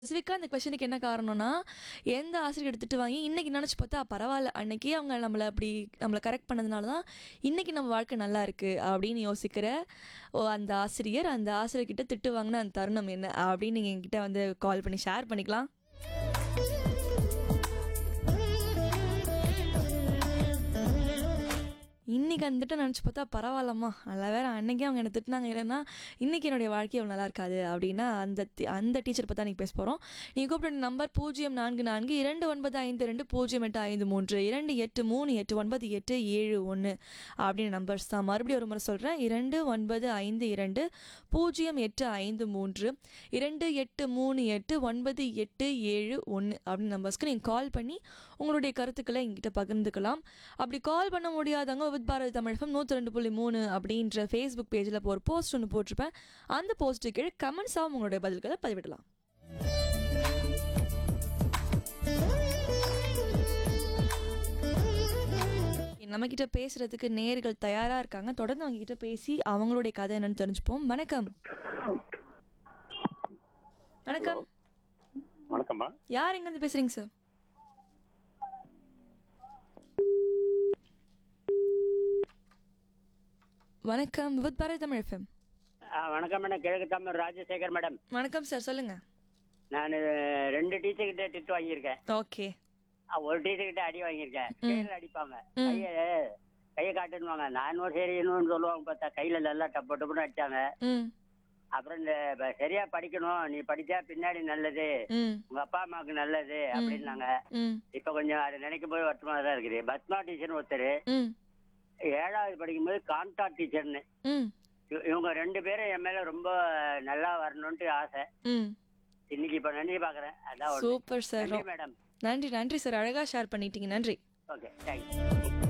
ஸ்பெசிஃபிக்காக இந்த கொஷனுக்கு என்ன காரணம்னா எந்த ஆசிரியர் எடுத்துட்டு வாங்கி இன்னைக்கு நினச்சி பார்த்தா பரவாயில்ல அன்னைக்கு அவங்க நம்மளை அப்படி நம்மளை கரெக்ட் பண்ணதுனால தான் இன்னைக்கு நம்ம வாழ்க்கை நல்லா இருக்கு அப்படின்னு யோசிக்கிற ஓ அந்த ஆசிரியர் அந்த ஆசிரியர்கிட்ட திட்டு வாங்கின அந்த தருணம் என்ன அப்படின்னு நீங்கள் என்கிட்ட வந்து கால் பண்ணி ஷேர் பண்ணிக்கலாம் இன்னைக்கு அந்த திட்டம் நினச்சி பார்த்தா பரவாயில்லம்மா நல்ல வேற அன்னைக்கே அவங்க என்ன திட்டினாங்க இல்லைன்னா இன்னைக்கு என்னுடைய வாழ்க்கை அவ்வளோ நல்லா இருக்காது அப்படின்னா அந்த தி- அந்த டீச்சர் பற்றி நீங்கள் பேச போகிறோம் நீங்கள் கூப்பிட்ட நம்பர் பூஜ்ஜியம் நான்கு நான்கு இரண்டு ஒன்பது ஐந்து ரெண்டு பூஜ்ஜியம் எட்டு ஐந்து மூன்று இரண்டு எட்டு மூணு எட்டு ஒன்பது எட்டு ஏழு ஒன்று அப்படின்னு நம்பர்ஸ் தான் மறுபடியும் ஒரு முறை சொல்கிறேன் இரண்டு ஒன்பது ஐந்து இரண்டு பூஜ்ஜியம் எட்டு ஐந்து மூன்று இரண்டு எட்டு மூணு எட்டு ஒன்பது எட்டு ஏழு ஒன்று அப்படின்னு நம்பர்ஸ்க்கு நீங்கள் கால் பண்ணி உங்களுடைய கருத்துக்களை எங்கிட்ட பகிர்ந்துக்கலாம் அப்படி கால் பண்ண முடியாதவங்க வித் பாரதி தமிழகம் நூற்றி ரெண்டு புள்ளி மூணு அப்படின்ற ஃபேஸ்புக் பேஜில் இப்போ ஒரு போஸ்ட் ஒன்று போட்டிருப்பேன் அந்த போஸ்ட்டு கீழே கமெண்ட்ஸாகவும் உங்களுடைய பதில்களை பதிவிடலாம் நம்ம கிட்ட பேசுறதுக்கு நேர்கள் தயாரா இருக்காங்க தொடர்ந்து அவங்க கிட்ட பேசி அவங்களுடைய கதை என்னன்னு தெரிஞ்சுப்போம் வணக்கம் வணக்கம் வணக்கம்மா யார் எங்க இருந்து பேசுறீங்க சார் வணக்கம் வித் பாரதி தமிழ் எஃப்எம் ஆ, வணக்கம் மேடம் கிழக்கு தமிழ் ராஜசேகர் மேடம் வணக்கம் சார் சொல்லுங்க நான் ரெண்டு டீச்சர் கிட்ட திட்டு வாங்கியிருக்கேன் ஓகே ஆ, ஒரு டீச்சர் கிட்ட அடி வாங்கியிருக்கேன் கையில அடிப்பாங்க கைய கையை காட்டுன்னுவாங்க நானும் சரி இன்னொன்னு சொல்லுவாங்க பார்த்தா கையில நல்லா டப்பு டப்புன்னு அடிச்சாங்க ம் அப்புறம் இந்த ப- சரியா படிக்கணும் நீ படிச்சா பின்னாடி நல்லது ம் உங்க அப்பா அம்மாவுக்கு நல்லது அப்படின்னாங்க ம் இப்ப கொஞ்சம் அதை நினைக்கும் போது வருத்தமா தான் இருக்குது பத்மா டீச்சர்னு ஒருத்தர் ம் ஏழாவது படிக்கும்போது காந்தா டீச்சர்னு ம் இவ- இவங்க ரெண்டு பேரும் என் மேல ரொம்ப நல்லா வரணும்ட்டு ஆசை ம் இன்னைக்கு இப்ப நன்றி பாக்குறேன் அதான் ஒண்ணு. சூப்பர் சார் நன்றி மேடம் நன்றி நன்றி சார் அழகா ஷேர் பண்ணிட்டீங்க நன்றி ஓகே தேங்க்யூ